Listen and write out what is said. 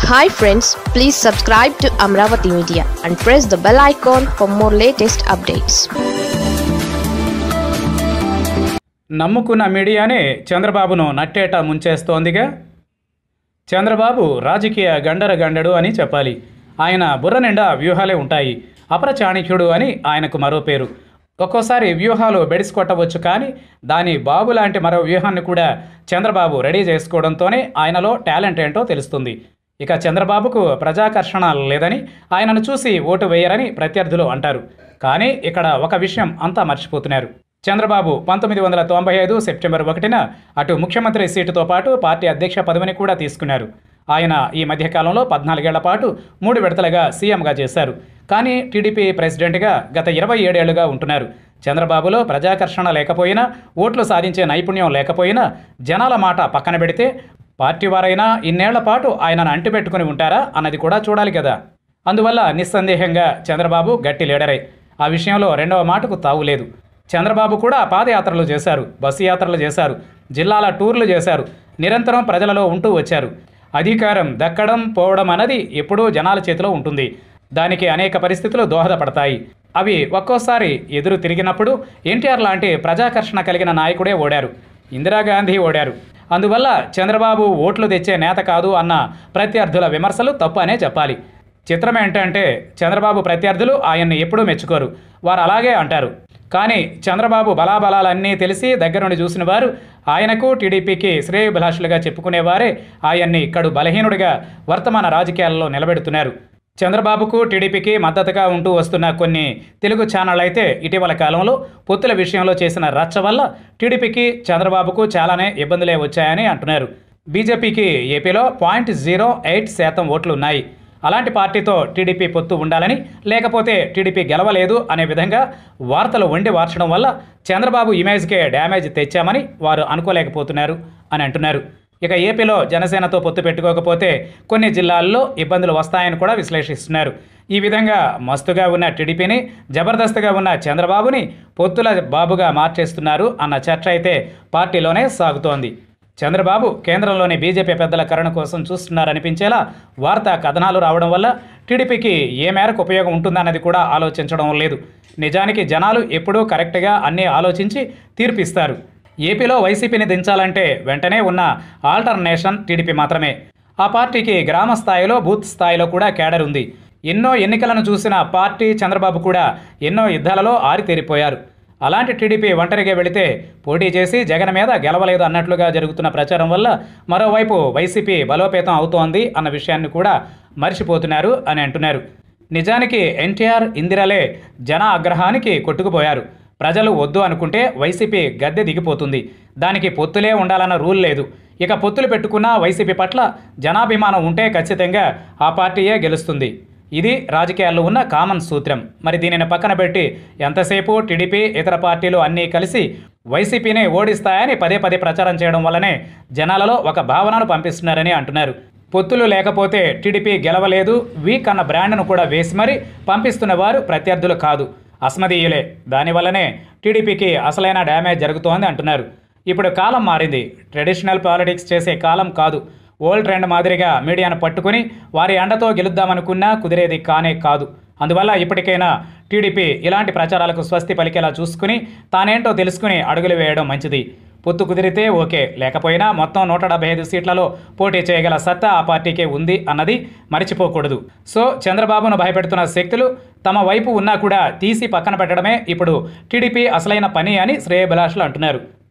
hi friends please subscribe to Amaravati media and press the bell icon for more latest updates నమ్ముకున్న మీడియానే చంద్రబాబును నట్టేట ముంచేస్తోందిగా చంద్రబాబు రాజకీయ గండర గండడు అని చెప్పాలి ఆయన బుర్ర నిండా వ్యూహాలే ఉంటాయి అపరచాణిక్యుడు అని ఆయనకు మరో పేరు ఒక్కోసారి వ్యూహాలు బెడిసికొట్టవచ్చు కానీ దాని బాబు లాంటి మరో వ్యూహాన్ని కూడా చంద్రబాబు రెడీ చేసుకోవడంతోనే ఆయనలో టాలెంట్ ఏంటో తెలుస్తుంది ఇక చంద్రబాబుకు ప్రజాకర్షణ లేదని ఆయనను చూసి ఓటు వేయరని ప్రత్యర్థులు అంటారు కానీ ఇక్కడ ఒక విషయం అంతా మర్చిపోతున్నారు చంద్రబాబు పంతొమ్మిది వందల తొంభై ఐదు సెప్టెంబర్ ఒకటిన అటు ముఖ్యమంత్రి సీటుతో పాటు పార్టీ అధ్యక్ష పదవిని కూడా తీసుకున్నారు ఆయన ఈ మధ్యకాలంలో పద్నాలుగేళ్ల పాటు మూడు విడతలుగా సీఎంగా చేశారు కానీ టీడీపీ ప్రెసిడెంట్గా గత ఇరవై ఏడేళ్లుగా ఉంటున్నారు చంద్రబాబులో ప్రజాకర్షణ లేకపోయినా ఓట్లు సాధించే నైపుణ్యం లేకపోయినా జనాల మాట పక్కన పెడితే పార్టీ వారైనా ఇన్నేళ్ల పాటు ఆయనను అంటిపెట్టుకుని ఉంటారా అన్నది కూడా చూడాలి కదా అందువల్ల నిస్సందేహంగా చంద్రబాబు గట్టి లీడరే ఆ విషయంలో రెండవ మాటకు తావులేదు చంద్రబాబు కూడా పాదయాత్రలు చేశారు బస్సు యాత్రలు చేశారు జిల్లాల టూర్లు చేశారు నిరంతరం ప్రజలలో ఉంటూ వచ్చారు అధికారం దక్కడం పోవడం అన్నది ఎప్పుడూ జనాల చేతిలో ఉంటుంది దానికి అనేక పరిస్థితులు దోహదపడతాయి అవి ఒక్కోసారి ఎదురు తిరిగినప్పుడు ఎన్టీఆర్ లాంటి ప్రజాకర్షణ కలిగిన నాయకుడే ఓడారు ఇందిరాగాంధీ ఓడారు అందువల్ల చంద్రబాబు ఓట్లు తెచ్చే నేత కాదు అన్న ప్రత్యర్థుల విమర్శలు తప్పు అనే చెప్పాలి చిత్రం ఏంటంటే చంద్రబాబు ప్రత్యర్థులు ఆయన్ని ఎప్పుడూ మెచ్చుకోరు వారు అలాగే అంటారు కానీ చంద్రబాబు బలాబలాలన్నీ తెలిసి దగ్గరుండి చూసిన వారు ఆయనకు టీడీపీకి శ్రేయభిలాషులుగా చెప్పుకునేవారే ఆయన్ని కడు బలహీనుడిగా వర్తమాన రాజకీయాల్లో నిలబెడుతున్నారు చంద్రబాబుకు టీడీపీకి మద్దతుగా ఉంటూ వస్తున్న కొన్ని తెలుగు ఛానళ్ళు అయితే ఇటీవల కాలంలో పొత్తుల విషయంలో చేసిన రచ్చ వల్ల టీడీపీకి చంద్రబాబుకు చాలానే ఇబ్బందులే వచ్చాయని అంటున్నారు బీజేపీకి ఏపీలో పాయింట్ జీరో ఎయిట్ శాతం ఓట్లు ఉన్నాయి అలాంటి పార్టీతో టీడీపీ పొత్తు ఉండాలని లేకపోతే టీడీపీ గెలవలేదు అనే విధంగా వార్తలు వండి వార్చడం వల్ల చంద్రబాబు ఇమేజ్కే డ్యామేజ్ తెచ్చామని వారు అనుకోలేకపోతున్నారు అని అంటున్నారు ఇక ఏపీలో జనసేనతో పొత్తు పెట్టుకోకపోతే కొన్ని జిల్లాల్లో ఇబ్బందులు వస్తాయని కూడా విశ్లేషిస్తున్నారు ఈ విధంగా మస్తుగా ఉన్న టీడీపీని జబర్దస్త్గా ఉన్న చంద్రబాబుని పొత్తుల బాబుగా మార్చేస్తున్నారు అన్న చర్చ అయితే పార్టీలోనే సాగుతోంది చంద్రబాబు కేంద్రంలోని బీజేపీ పెద్దల కరుణ కోసం చూస్తున్నారనిపించేలా వార్తా కథనాలు రావడం వల్ల టీడీపీకి ఏ మేరకు ఉపయోగం ఉంటుందన్నది కూడా ఆలోచించడం లేదు నిజానికి జనాలు ఎప్పుడూ కరెక్ట్గా అన్నీ ఆలోచించి తీర్పిస్తారు ఏపీలో వైసీపీని దించాలంటే వెంటనే ఉన్న ఆల్టర్నేషన్ టీడీపీ మాత్రమే ఆ పార్టీకి గ్రామ స్థాయిలో బూత్ స్థాయిలో కూడా కేడర్ ఉంది ఎన్నో ఎన్నికలను చూసిన పార్టీ చంద్రబాబు కూడా ఎన్నో యుద్ధాలలో ఆరితేరిపోయారు అలాంటి టీడీపీ ఒంటరిగా వెళితే పోటీ చేసి జగన్ మీద గెలవలేదు అన్నట్లుగా జరుగుతున్న ప్రచారం వల్ల మరోవైపు వైసీపీ బలోపేతం అవుతోంది అన్న విషయాన్ని కూడా మర్చిపోతున్నారు అని అంటున్నారు నిజానికి ఎన్టీఆర్ ఇందిరలే జన ఆగ్రహానికి కొట్టుకుపోయారు ప్రజలు వద్దు అనుకుంటే వైసీపీ గద్దె దిగిపోతుంది దానికి పొత్తులే ఉండాలన్న రూల్ లేదు ఇక పొత్తులు పెట్టుకున్న వైసీపీ పట్ల జనాభిమానం ఉంటే ఖచ్చితంగా ఆ పార్టీయే గెలుస్తుంది ఇది రాజకీయాల్లో ఉన్న కామన్ సూత్రం మరి దీనిని పక్కన పెట్టి ఎంతసేపు టీడీపీ ఇతర పార్టీలు అన్నీ కలిసి వైసీపీని ఓడిస్తాయని పదే పదే ప్రచారం చేయడం వల్లనే జనాలలో ఒక భావనను పంపిస్తున్నారని అంటున్నారు పొత్తులు లేకపోతే టీడీపీ గెలవలేదు వీక్ అన్న బ్రాండ్ను కూడా వేసి మరీ పంపిస్తున్న వారు ప్రత్యర్థులు కాదు అస్మదీయులే దానివల్లనే టీడీపీకి అసలైన డ్యామేజ్ జరుగుతోంది అంటున్నారు ఇప్పుడు కాలం మారింది ట్రెడిషనల్ పాలిటిక్స్ చేసే కాలం కాదు ఓల్డ్ ట్రెండ్ మాదిరిగా మీడియాను పట్టుకుని వారి అండతో గెలుద్దామనుకున్నా కుదిరేది కానే కాదు అందువల్ల ఇప్పటికైనా టీడీపీ ఇలాంటి ప్రచారాలకు స్వస్తి పలికేలా చూసుకుని తానేంటో తెలుసుకుని అడుగులు వేయడం మంచిది పొత్తు కుదిరితే ఓకే లేకపోయినా మొత్తం నూట డెబ్బై ఐదు సీట్లలో పోటీ చేయగల సత్తా ఆ పార్టీకే ఉంది అన్నది మర్చిపోకూడదు సో చంద్రబాబును భయపెడుతున్న శక్తులు తమ వైపు ఉన్నా కూడా తీసి పక్కన పెట్టడమే ఇప్పుడు టీడీపీ అసలైన పని అని శ్రేయభిలాషులు అంటున్నారు